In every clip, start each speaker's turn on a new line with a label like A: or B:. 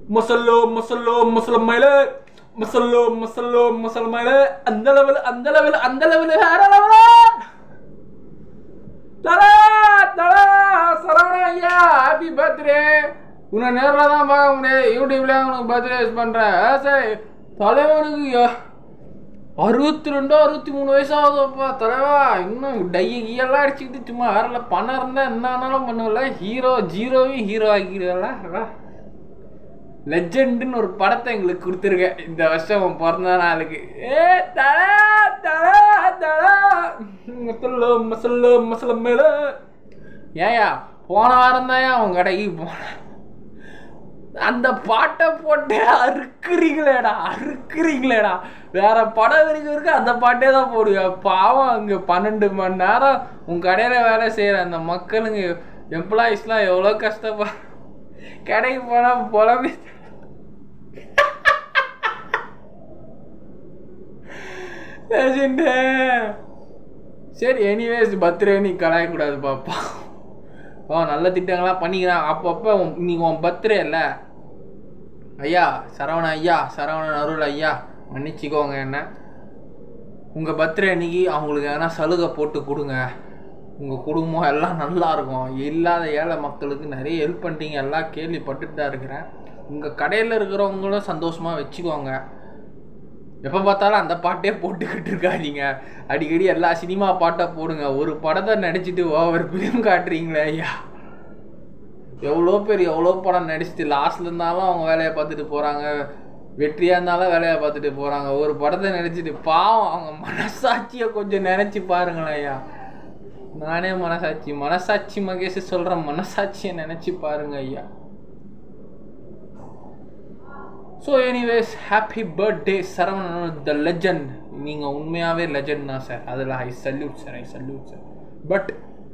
A: மசல்லோ மசல்லோ மசலமையில மசல்லோ மசல்லோ மசலமையில அந்த லெவல் அந்த லெவல் அந்த லெவல் வேற லெவலா தலா தலா சரவணா ஐயா ஹாப்பி பர்த்டே உன்னை நேரில் தான் பார்க்க முடியாது யூடியூப்ல உனக்கு பர்த்டே விஷ் பண்ணுறேன் சரி தலைவனுக்கு யா- அறுபத்தி ரெண்டு அறுபத்தி மூணு வயசாகுதுப்பா தலைவா இன்னும் டை கீயெல்லாம் அடிச்சுக்கிட்டு சும்மா வேறல பணம் இருந்தால் என்ன ஆனாலும் பண்ணுவல ஹீரோ ஜீரோவையும் ஹீரோ ஆக்கிடுவல லெஜெண்டுன்னு ஒரு படத்தை எங்களுக்கு கொடுத்துருக்கேன் இந்த வருஷம் உன் பிறந்த நாளுக்கு ஏ தலா தலா தலா மசல்லோ மசல்லோ மசலம் மேல ஏயா போன வாரம் தான் அவன் கடைக்கு போனேன் அந்த பாட்டை போட்டு அறுக்குறீங்களேடா அறுக்குறீங்களேடா வேற படம் வரைக்கும் இருக்கு அந்த பாட்டே தான் போடுவேன் பாவம் அங்கே பன்னெண்டு மணி நேரம் உன் கடையில் வேலை செய்கிற அந்த மக்களுங்க எம்ப்ளாயிஸ்லாம் எவ்வளோ கஷ்டப்பா கடைக்கு போனால் புலம்பி பேசிட்டு சரி எனிவேஸ் பர்த்டே நீ கலாயக்கூடாது பாப்பா ஓ நல்ல திட்டங்களாம் பண்ணிக்கிறான் அப்பப்போ இன்னைக்கு உன் பர்த்டே இல்லை ஐயா சரவண ஐயா சரவணன் அருள் ஐயா மன்னிச்சிக்கோங்க என்ன உங்கள் பர்த்டே அன்னைக்கு அவங்களுக்கு எதனா சலுகை போட்டு கொடுங்க உங்கள் குடும்பம் எல்லாம் நல்லா இருக்கும் இல்லாத ஏழை மக்களுக்கு நிறைய ஹெல்ப் பண்ணிட்டீங்க எல்லாம் கேள்விப்பட்டுட்டு தான் இருக்கிறேன் உங்கள் கடையில் இருக்கிறவங்களும் சந்தோஷமாக வச்சுக்கோங்க எப்போ பார்த்தாலும் அந்த பாட்டே போட்டுக்கிட்டு இருக்காதீங்க அடிக்கடி எல்லா சினிமா பாட்டை போடுங்க ஒரு படத்தை நடிச்சிட்டு ஓவர் ஃபிலிம் காட்டுறீங்களே ஐயா எவ்வளோ பேர் எவ்வளோ படம் நடிச்சுட்டு லாஸ்ட்ல இருந்தாலும் அவங்க வேலையை பார்த்துட்டு போகிறாங்க வெற்றியாக இருந்தாலும் வேலையை பார்த்துட்டு போகிறாங்க ஒரு படத்தை நடிச்சிட்டு பாவம் அவங்க மனசாட்சியை கொஞ்சம் நினச்சி பாருங்களேன் ஐயா நானே மனசாட்சி மனசாட்சி மகேஷ் சொல்கிறேன் மனசாட்சியை நினச்சி பாருங்க ஐயா so anyways happy birthday Saravanan the legend நீங்கள் உண்மையாகவே லெஜண்ட் தான் சார் அதில் I salute sir I salute sir but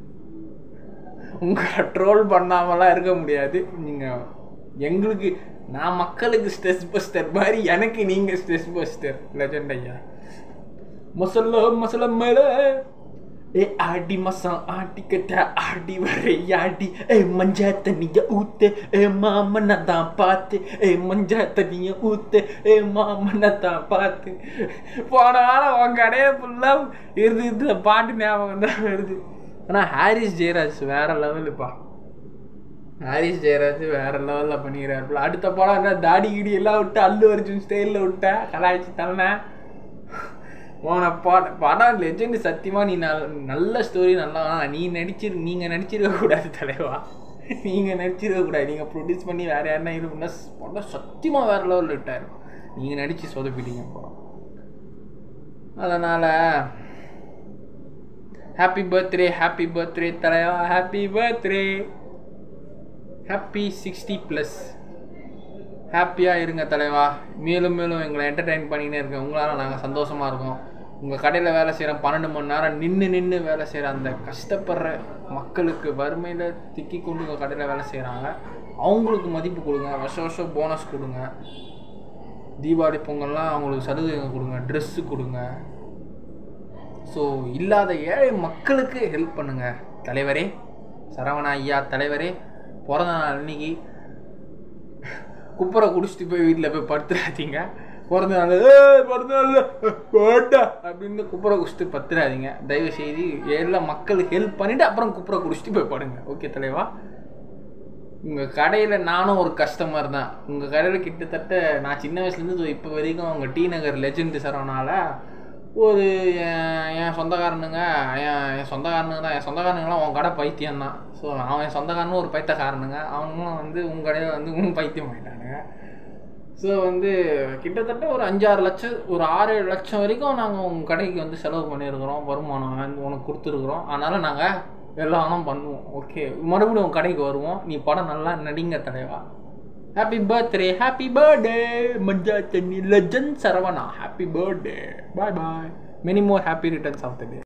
A: உங்களை ட்ரோல் பண்ணாமலாம் இருக்க முடியாது நீங்கள் எங்களுக்கு நான் மக்களுக்கு ஸ்ட்ரெஸ் பஸ்டர் மாதிரி எனக்கு நீங்கள் ஸ்ட்ரெஸ் பஸ்டர் லெஜண்ட் ஐயா மசல்ல மசல மேலே ஏ ஆடி மசம் ஆட்டி கட்ட ஆடி வரை ஆடி ஏ மஞ்சா தண்ணிய ஊத்து ஏ மாமனை தான் பார்த்து ஏ மஞ்சா தண்ணிய ஊத்து ஏ மாமனை தான் பார்த்து போன வாரம் உன் கடையை ஃபுல்லாக இருந்து இந்த பாட்டு ஞாபகம் தான் வருது ஆனால் ஹாரிஸ் ஜெயராஜ் வேற லெவலுப்பா ஹாரிஸ் ஜெயராஜ் வேற லெவலில் பண்ணிக்கிறாருல அடுத்த படம் என்ன தாடி கிடி எல்லாம் விட்டு அல்லு அர்ஜுன் ஸ்டைலில் விட்டேன் கலாய்ச்சி தள்ளனேன் போன பாட படம் லெஜெண்ட் சத்தியமாக நீ நல் நல்ல ஸ்டோரி நல்லா நீ நடிச்சிரு நீங்கள் நடிச்சிருக்க கூடாது தலைவா நீங்கள் நடிச்சிருக்க கூடாது நீங்கள் ப்ரொடியூஸ் பண்ணி வேறு யாருன்னா இது பண்ணால் படம் சத்தியமாக வேறு லெவலில் விட்டார் நீங்கள் நடித்து சொதப்பிட்டீங்க படம் அதனால் ஹாப்பி பர்த்டே ஹாப்பி பர்த்டே தலைவா happy birthday happy sixty plus ஹாப்பியாக இருங்க தலைவா மேலும் மேலும் எங்களை என்டர்டைன் பண்ணினே இருக்க உங்களால் நாங்கள் சந்தோஷமாக இருக்கோம் உங்கள் கடையில் வேலை செய்கிறோம் பன்னெண்டு மணி நேரம் நின்று நின்று வேலை செய்கிற அந்த கஷ்டப்படுற மக்களுக்கு வறுமையில் திக்கி கொண்டு உங்கள் கடையில் வேலை செய்கிறாங்க அவங்களுக்கு மதிப்பு கொடுங்க வருஷம் வருஷம் போனஸ் கொடுங்க தீபாவளி பொங்கல்லாம் அவங்களுக்கு சலுகைங்க கொடுங்க ட்ரெஸ்ஸு கொடுங்க ஸோ இல்லாத ஏழை மக்களுக்கு ஹெல்ப் பண்ணுங்க தலைவரே சரவணா ஐயா தலைவரே பிறந்த நாள் அன்னைக்கு குப்பரை குடிச்சிட்டு போய் வீட்டில் போய் படுத்துறாதீங்க பிறந்த நாள் "ஏய், பிறந்த நாள் போட்டா அப்படின்னு குப்பரை குடிச்சிட்டு பத்துறாதீங்க தயவு செய்து எல்லா மக்களுக்கு ஹெல்ப் பண்ணிவிட்டு அப்புறம் குப்பரை குடிச்சிட்டு போய் படுங்க ஓகே தலைவா உங்கள் கடையில் நானும் ஒரு கஸ்டமர் தான் உங்கள் கடையில் கிட்டத்தட்ட நான் சின்ன வயசுலேருந்து இப்போ வரைக்கும் உங்கள் டி நகர் லெஜெண்ட் சரவணால ஒரு என் என் சொந்தக்காரனுங்க என் என் சொந்தக்காரனுங்க தான் என் சொந்தக்காரனுங்களாம் உன் கடை பைத்தியம் தான் ஸோ அவன் என் சொந்தக்காரனும் ஒரு பைத்தியக்காரனுங்க அவங்களும் வந்து உங்கள் கடையில் வந்து உன் பைத்தியம் ஆகிட்டானுங்க ஸோ வந்து கிட்டத்தட்ட ஒரு அஞ்சாறு லட்சம் ஒரு ஆறு ஏழு லட்சம் வரைக்கும் நாங்கள் உங்கள் கடைக்கு வந்து செலவு பண்ணியிருக்கிறோம் வருமானம் வந்து உனக்கு கொடுத்துருக்குறோம் அதனால் நாங்கள் எல்லாரும் பண்ணுவோம் ஓகே மறுபடியும் உன் கடைக்கு வருவோம் நீ படம் நல்லா நடிங்க தலைவா ஹாப்பி பர்த்டே ஹாப்பி பர்த்டே மஞ்சா தண்ணி legend Saravana happy birthday bye bye many more happy returns of the day